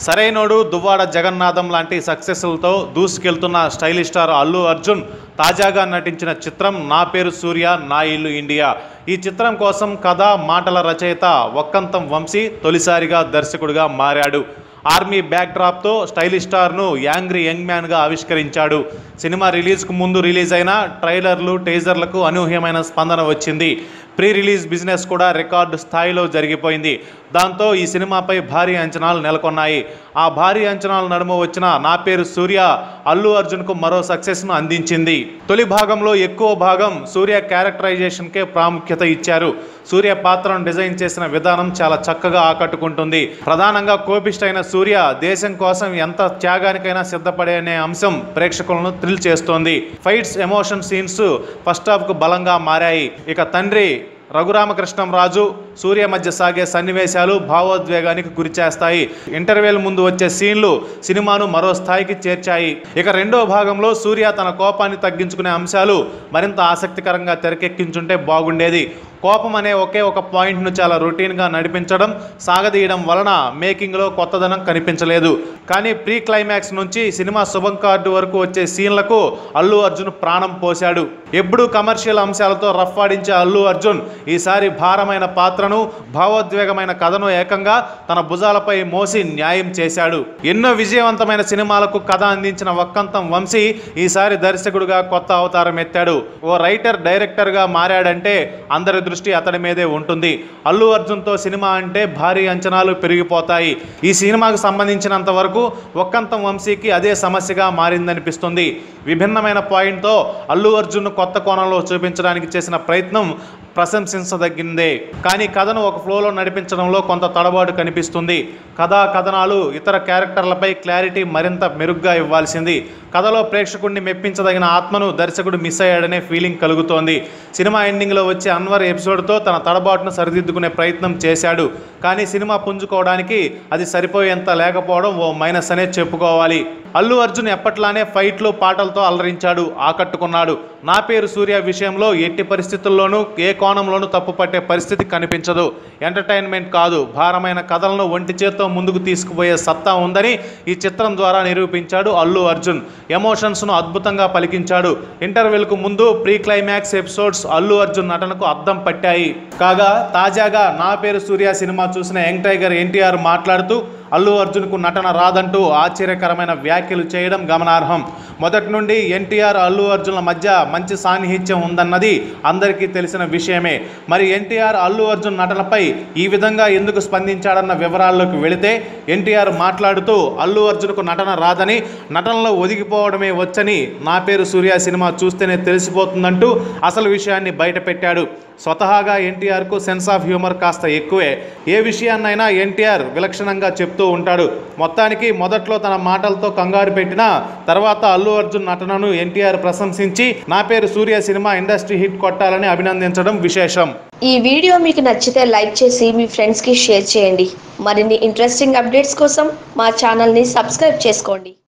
సరైనోడు దువ్వాడ జగన్నాథం లాంటి సక్సెస్లతో దూసుకెళ్తున్న స్టైలిష్ స్టార్ అల్లు అర్జున్ తాజాగా నటించిన చిత్రం నా పేరు సూర్య నా ఇల్లు ఇండియా ఈ చిత్రం కోసం కథ మాటల రచయిత వక్కంతం వంశీ తొలిసారిగా దర్శకుడిగా మారాడు ఆర్మీ బ్యాక్డ్రాప్తో స్టైలిష్ స్టార్ను యాంగ్రీ యంగ్ మ్యాన్గా ఆవిష్కరించాడు సినిమా రిలీజ్కు ముందు రిలీజ్ అయిన ట్రైలర్లు టేజర్లకు అనూహ్యమైన స్పందన వచ్చింది ప్రీ రిలీజ్ బిజినెస్ కూడా రికార్డు స్థాయిలో జరిగిపోయింది దాంతో ఈ సినిమాపై భారీ అంచనాలు నెలకొన్నాయి ఆ భారీ అంచనాల నడుమ వచ్చిన నా పేరు సూర్య అల్లు అర్జున్కు మరో సక్సెస్ను అందించింది తొలి భాగంలో ఎక్కువ భాగం సూర్య క్యారెక్టరైజేషన్కే ప్రాముఖ్యత ఇచ్చారు సూర్య పాత్రను డిజైన్ చేసిన విధానం చాలా చక్కగా ఆకట్టుకుంటుంది ప్రధానంగా కోపిష్ట సూర్య దేశం కోసం ఎంత త్యాగానికైనా సిద్ధపడే అనే అంశం ప్రేక్షకులను థ్రిల్ చేస్తోంది ఫైట్స్ ఎమోషన్ సీన్స్ ఫస్ట్ హాఫ్కు బలంగా మారాయి ఇక తండ్రి రఘురామకృష్ణంరాజు సూర్య మధ్య సాగే సన్నివేశాలు భావోద్వేగానికి గురిచేస్తాయి ఇంటర్వెల్ ముందు వచ్చే సీన్లు సినిమాను మరో స్థాయికి చేర్చాయి ఇక రెండో భాగంలో సూర్య తన కోపాన్ని తగ్గించుకునే అంశాలు మరింత ఆసక్తికరంగా తెరకెక్కించుంటే బాగుండేది కోపం అనే ఒకే ఒక పాయింట్ను చాలా రొటీన్గా నడిపించడం సాగదీయడం వలన మేకింగ్లో కొత్తదనం కనిపించలేదు కానీ ప్రీ క్లైమాక్స్ నుంచి సినిమా శుభం కార్డు వరకు వచ్చే సీన్లకు అల్లు అర్జున్ ప్రాణం పోశాడు ఎప్పుడూ కమర్షియల్ అంశాలతో రఫ్ ఆడించే అల్లు అర్జున్ ఈసారి భారమైన పాత్రను భావోద్వేగమైన కథను ఏకంగా తన భుజాలపై మోసి న్యాయం చేశాడు ఎన్నో విజయవంతమైన సినిమాలకు కథ అందించిన వక్కంతం వంశీ ఈసారి దర్శకుడిగా కొత్త అవతారం ఎత్తాడు ఓ రైటర్ డైరెక్టర్గా మారాడంటే అందరి దృష్టి అతడి మీదే ఉంటుంది అల్లు అర్జున్తో సినిమా అంటే భారీ అంచనాలు పెరిగిపోతాయి ఈ సినిమాకు సంబంధించినంత వరకు ఒక్కంతం వంశీకి అదే సమస్యగా మారిందనిపిస్తుంది విభిన్నమైన పాయింట్తో అల్లు అర్జున్ కొత్త కోణంలో చూపించడానికి చేసిన ప్రయత్నం ప్రశంసించదగిందే కానీ కథను ఒక ఫ్లోలో నడిపించడంలో కొంత తడబాటు కనిపిస్తుంది కథా కథనాలు ఇతర క్యారెక్టర్లపై క్లారిటీ మరింత మెరుగ్గా ఇవ్వాల్సింది కథలో ప్రేక్షకుడిని మెప్పించదగిన ఆత్మను దర్శకుడు మిస్ అయ్యాడనే ఫీలింగ్ కలుగుతోంది సినిమా ఎండింగ్లో వచ్చే అన్వర్ ఎపిసోడ్తో తన తడబాటును సరిదిద్దుకునే ప్రయత్నం చేశాడు కానీ సినిమా పుంజుకోవడానికి అది సరిపోయేంత లేకపోవడం ఓ మైనస్ అనే చెప్పుకోవాలి అల్లు అర్జున్ ఎప్పట్లానే ఫైట్లు పాటలతో అలరించాడు ఆకట్టుకున్నాడు నా పేరు సూర్య విషయంలో ఎట్టి పరిస్థితుల్లోనూ ఏ కోణంలోనూ తప్పు పట్టే పరిస్థితి కనిపించదు ఎంటర్టైన్మెంట్ కాదు భారమైన కథలను ఒంటి చేత్తో ముందుకు తీసుకుపోయే సత్తా ఉందని ఈ చిత్రం ద్వారా నిరూపించాడు అల్లు అర్జున్ ఎమోషన్స్ను అద్భుతంగా పలికించాడు ఇంటర్వెల్కు ముందు pre climax episodes Allu Arjun నటనకు అద్దం పట్టాయి కాగా తాజాగా నా పేరు సూర్య సినిమా చూసిన యంగ్ టైగర్ ఎన్టీఆర్ మాట్లాడుతూ అల్లు అర్జున్కు నటన రాదంటూ ఆశ్చర్యకరమైన వ్యాఖ్యలు చేయడం గమనార్హం మొదటి నుండి ఎన్టీఆర్ అల్లు అర్జున్ల మధ్య మంచి సాన్నిహిత్యం ఉందన్నది అందరికీ తెలిసిన విషయమే మరి ఎన్టీఆర్ అల్లు అర్జున్ నటనపై ఈ విధంగా ఎందుకు స్పందించాడన్న వివరాల్లోకి వెళితే ఎన్టీఆర్ మాట్లాడుతూ అల్లు అర్జున్కు నటన రాదని నటనలో ఒదిగిపోవడమే వచ్చని నా పేరు సూర్య సినిమా చూస్తేనే తెలిసిపోతుందంటూ అసలు విషయాన్ని బయటపెట్టాడు స్వతహాగా ఎన్టీఆర్కు సెన్స్ ఆఫ్ హ్యూమర్ కాస్త ఎక్కువే ఏ విషయాన్నైనా ఎన్టీఆర్ విలక్షణంగా చెప్తూ ఉంటాడు మొత్తానికి మొదట్లో తన మాటలతో కంగారు పెట్టినా తర్వాత అల్లు అర్జున్ నటనను ఎన్టీఆర్ ప్రశంసించి నా Peru Surya cinema industry hit కొట్టాలని అభినందించడం విశేషం ఈ వీడియో మీకు నచ్చితే లైక్ చేసి మీ ఫ్రెండ్స్కి షేర్ చేయండి మరిన్ని ఇంట్రెస్టింగ్ అప్డేట్స్ కోసం మా ఛానల్ని సబ్స్క్రైబ్ చేసుకోండి